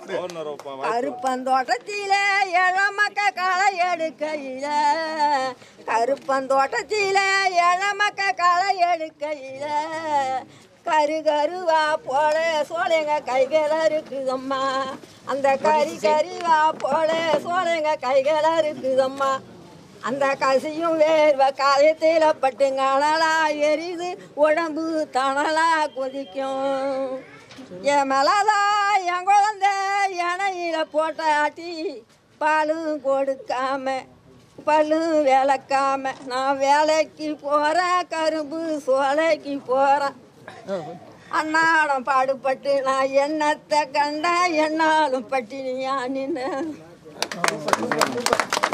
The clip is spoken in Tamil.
கருப்பந்தோட்டத்தில இளமக்க களை எடுக்கையில கருப்பந்தோட்டத்தில இளமக்க களை எடுக்கையில கரு கருவா போல சோலைங்க கைகள் இருக்குதம்மா அந்த கறி கறிவா போல சோலைங்க கைகள் இருக்குதம்மா அந்த கசியும் வேர்வை காயத்தில் பட்டு கணலா எரிது உடம்பு தணலா கொதிக்கும் என் மேலதா என் குழந்தை இணையில போட்டாட்டி பாலும் கொடுக்காம பல்லும் விளக்காம நான் வேலைக்கு போகிறேன் கரும்பு சோலைக்கு போகிறேன் அன்னாடம் பாடுபட்டு நான் என்னத்தை கண்டேன் என்னாலும் பட்டினியா நின்று